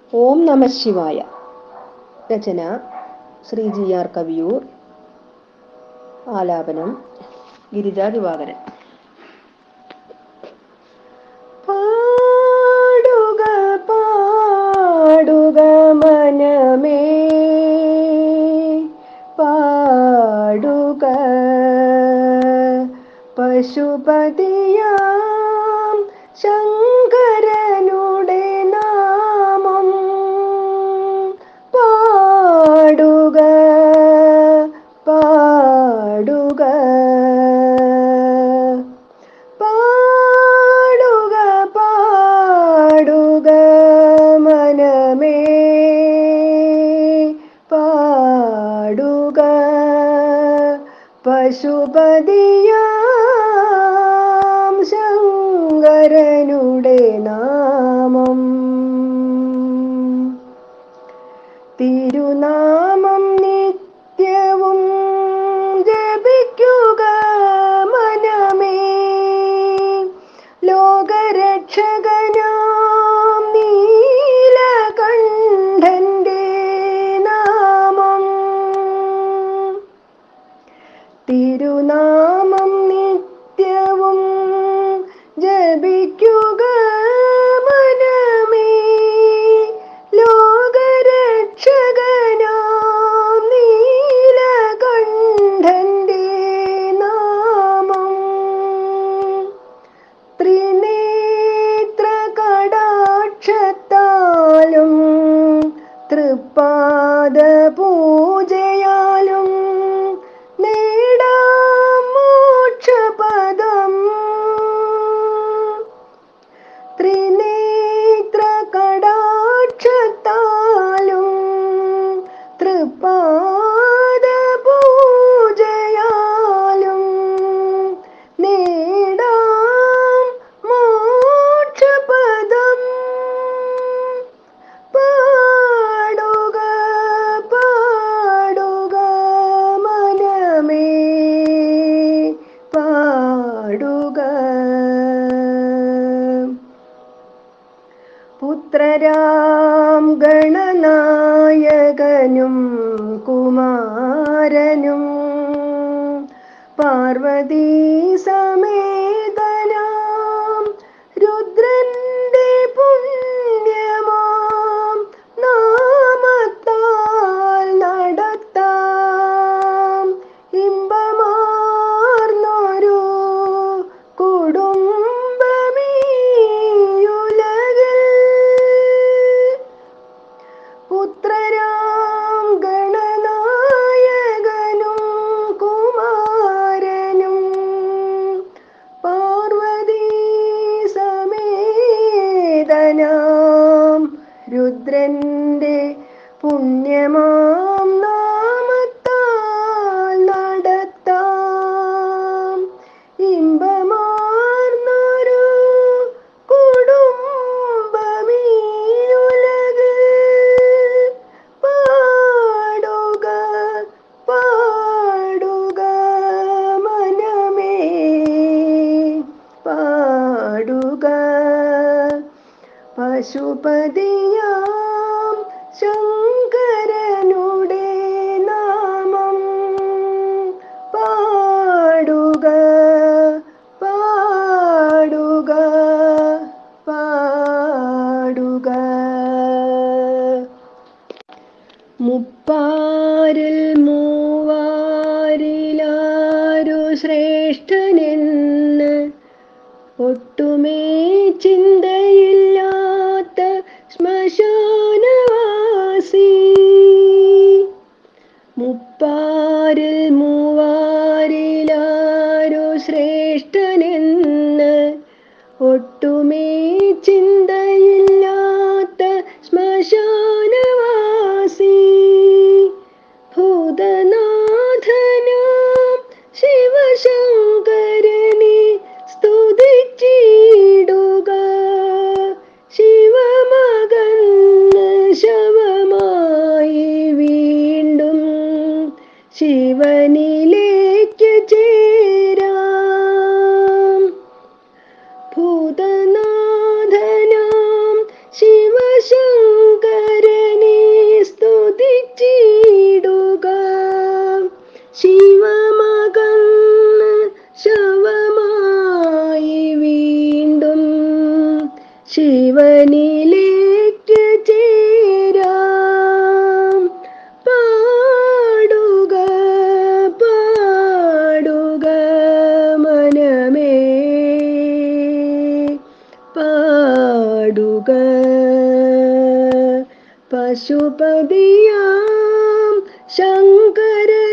ഓം നമ ശിവായ രചന ശ്രീ ജി ആർ കവിയൂർ ആലാപനം ഗിരിജ ദിവാകരൻ പാടുക പാടുക മനമേ പാടുക പശുപതിയാം ശങ്കരനുടെ നാമം പാടുക പാടുക പാടുക പാടുക മനമേ പാടുക പശുപതിയാം ശങ്കരനുടെ നാമം തിരുനാമം നിത്യവും ജപിക്കുക മനമേ ലോകരക്ഷകനാം നീലകണ്ഠന്റെ നാമം തിരുനാമം നിത്യവും ജപിക്കുക മനമേ ലോകരക്ഷകനാം നീലകണ്ഠന്റെ നാമം ത്രിനേത്ര കടാക്ഷത്താലും തൃപ്പാദ പൂജയാലും നേടാം മോക്ഷപദം ത്രിനേത്ര കടാക്ഷത്താലും തൃപ്പാദ പൂജയാലും നേടാം മോക്ഷപദം പാടുക പാടുക മനമേ പാടുക പുത്രരാം ഗണനായകനും കുമാരനും പാർവതീ സമേതനാം രുദ്രന്റെ പുണ്യമാം നാമത്താൽ നടത്താം ഇമ്പമാർന്നൊരു കുടുംബമീയുലകിൽ പുത്രരാം ഗണനായകനും കുമാരനും പാർവതീ സമേതനാം രുദ്രന്റെ പുണ്യമാം നാമത്താൽ നടത്താം ഇമ്പമാർന്നൊരു കുടുംബമീയുലകിൽ പാടുക പാടുക മനമേ പാടുക പശുപതിയാം ശങ്കരനുടെ നാമം പാടുക പാടുക പാടുക മുപ്പാരിൽ മൂവാരിലാരു ശ്രേഷ്ഠനെന്ന് ഒട്ടുമേ ചിന്തയില്ലാത്ത ശ്മശാനവാസി മുപ്പാരിൽ മൂവാരിലാരു ശ്രേഷ്ഠനെന്ന് ഒട്ടുമേ ചിന്തയില്ലാത്ത ശ്മശാനവാസി ഭൂതനാഥ തന്നിലേക്ക് ചേരാം പാടുക പാടുക മനമേ പാടുക പശുപതിയാം ശങ്കര